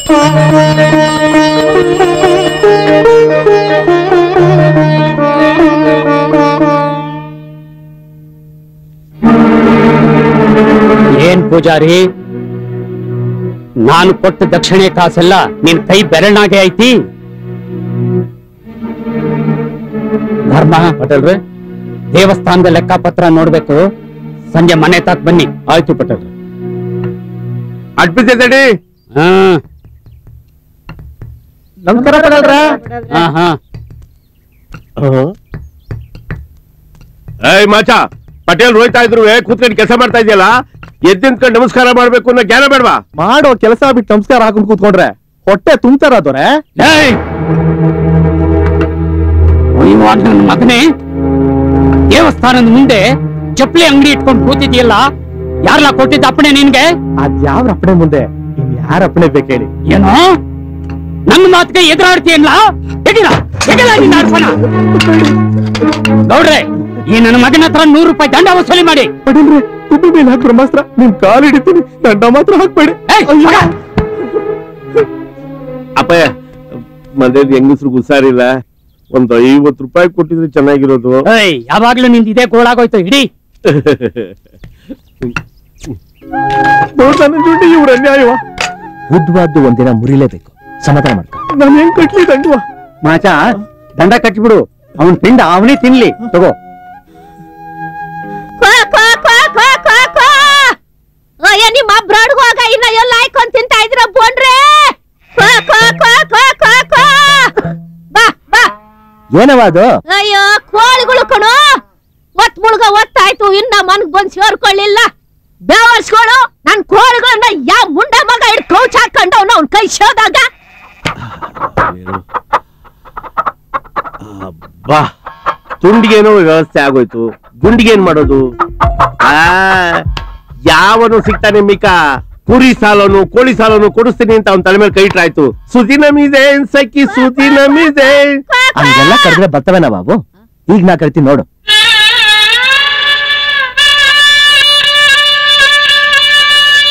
ಏನ್ ಪೂಜಾರಿ ನಾನು ಕೊಟ್ಟ ದಕ್ಷಿಣೆ ಕಾಸೆಲ್ಲ ನಿನ್ ಕೈ ಬೆರಳಾಗೆ ಐತಿ ಧರ್ಮ ಪಟೇಲ್ರೆ ದೇವಸ್ಥಾನದ ಲೆಕ್ಕಪತ್ರ ನೋಡ್ಬೇಕು ಸಂಜೆ ಮನೆ ತಾಕ್ ಬನ್ನಿ ಆಯ್ತು ಪಟೇಲ್ ಅಡ್ಬಿಸಿದಡಿ ಹಾ ನಮಸ್ಕಾರ ಪಟೇಲ್ರೆ ಹಾ ಹಾ ಏಯ್ ಮಾಚ ಪಟೇಲ್ ರೋಯ್ತಾ ಇದ್ರು ಕೂತ್ಕೊಂಡು ಕೆಲಸ ಮಾಡ್ತಾ ಇದೆಯಲ್ಲ ಎದ್ದಿಂತ್ಕೊಂಡು ನಮಸ್ಕಾರ ಮಾಡ್ಬೇಕು ಅನ್ನೋ ಜ್ಞಾನ ಬೇಡವಾ ಮಾಡೋ ಕೆಲಸ ಬಿಟ್ಟು ನಮಸ್ಕಾರ ಹಾಕೊಂಡ್ ಕೂತ್ಕೊಂಡ್ರೆ ಹೊಟ್ಟೆ ತುಂಬ್ತಾರ ದೊರೆ ಏಯ್! ಇವಾಗ ನನ್ನ ಮಗನೇ ದೇವಸ್ಥಾನದ ಮುಂದೆ ಚಪ್ಪಲಿ ಅಂಗಡಿ ಇಟ್ಕೊಂಡು ಕೂತಿದ್ಯಲ್ಲ ಯಾರಲ್ಲ ಕೊಟ್ಟಿದ್ದ ಅಪ್ಪಣೆ ನಿನ್ಗೆ ಅದ್ ಯಾವ ಅಪ್ಪಣೆ ಮುಂದೆ ಇನ್ ಯಾರ ಅಪ್ಪಣೆ ಬೇಕು ಹೇಳಿ ಏನೋ ನನ್ನ ಮಾತಿಗೆ ಎದುರಾಡ್ತೀಯಲ್ಲ ಹೇಗಿಲ್ಲ ಹೇಗಿಲ್ಲ ನಿನ್ನ ಅರ್ಪಣ ಗೌಡ್ರೆ ಈ ನನ್ನ ಮಗನ ಹತ್ರ ನೂರು ರೂಪಾಯಿ ದಂಡ ವಸೂಲಿ ಮಾಡಿ ಪಟೇಲ್ರೆ ತುಬ್ಬಿ ಮೇಲೆ ಹಾಕಿ ಬ್ರಹ್ಮಾಸ್ತ್ರ ನಿಮ್ ಕಾಲ್ ಹಿಡಿತೀನಿ ದಂಡ ಮಾತ್ರ ಹಾಕ್ಬೇಡಿ ಏಯ್, ಅಯ್ಯೋ. ಮಗ! ಅಪ್ಪಯ್ಯ ಮನೇಲಿ ಹೆಂಗಸ್ರಿಗೆ ಹುಷಾರಿಲ್ಲ ಒಂದು ಐವತ್ತು ರೂಪಾಯಿ ಕೊಟ್ಟಿದ್ರೆ ಚೆನ್ನಾಗಿರೋದು ಏಯ್ ಯಾವಾಗ್ಲೂ ನಿಂದ ಇದೇ ಗೋಳಾಗೋಯ್ತು ಇಡೀ ನೋಡ್ ನನ್ನ ಜುಂಡಿ ಇವ್ರ ಅನ್ಯಾಯವ ಬುದ್ಧವಾದ್ದು ಒಂದಿನ ಮುರಿಲೇಬೇಕು ಸಮಾಧಾನ ಮಾಡ್ಕ ನಾನ್ ಹೆಂಗ್ ಕಟ್ಲಿ ದಂಡವ ಮಾಚ ದಂಡ ಕಟ್ಟಿಬಿಡು ಅವನ್ ಪಿಂಡ ಅವನೇ ತಿನ್ಲಿ ತಗೋ ಕೋ ಕೋ ಕೋ ಕೋ ಕೋ ಕೋ ಅಯ್ಯ ನಿಮ್ಮ ಬ್ರಡ್ಗೋಗ ಇನ್ನ ಎಲ್ಲ ಹಾಕೊಂಡ್ ತಿಂತಾ ಇದ್ರ ಬೋನ್ರೆ ಕೋ ಕೋ ಕೋ ಕೋ ಕೋ ಕೋ ಬಾ ಬಾ ಏನವ ಅದು ಅಯ್ಯೋ ಕೋಳಿಗಳು ಕಣೋ ಒತ್ ಮುಳ್ಗ ಒತ್ತಾಯ್ತು ಇನ್ನ ಮನ್ಗ್ ಬಂದ್ ಸೇರ್ಕೊಳ್ಳಿಲ್ಲ ಬೇವರ್ಸ್ಗಳು ನನ್ ಕೋಳಿಗಳನ್ನ ಯಾವ ಮುಂಡ ಮಗ ಹಿಡ್ ಕೌಚ್ ಹಾಕೊಂಡವ್ನ ಅವ್ನ್ ಕೈ ಶೋದಾಗ ಬಾ ತುಂಡಿಗೇನೋ ವ್ಯವಸ್ಥೆ ಆಗೋಯ್ತು ಗುಂಡಿಗೇನ್ ಮಾಡೋದು ಆ ಯಾವನು ಸಿಗ್ತಾನೆ ಮಿಕ ಕುರಿ ಸಾಲನು ಕೋಳಿ ಸಾಲನು ಕೊಡಿಸ್ತೀನಿ ಅಂತ ಅವ್ನ ತಲೆ ಮೇಲೆ ಕೈ ಇಟ್ರಾಯ್ತು ಸುದಿ ನಮಿದೆ ಸಖಿ ಸುದಿ ನಮಿದೆ ಹಂಗೆಲ್ಲ ಕರೆದ್ರೆ ಬರ್ತವೇನ ಬಾಬು ಈಗ ನಾ ಕರಿತೀನಿ ನೋಡು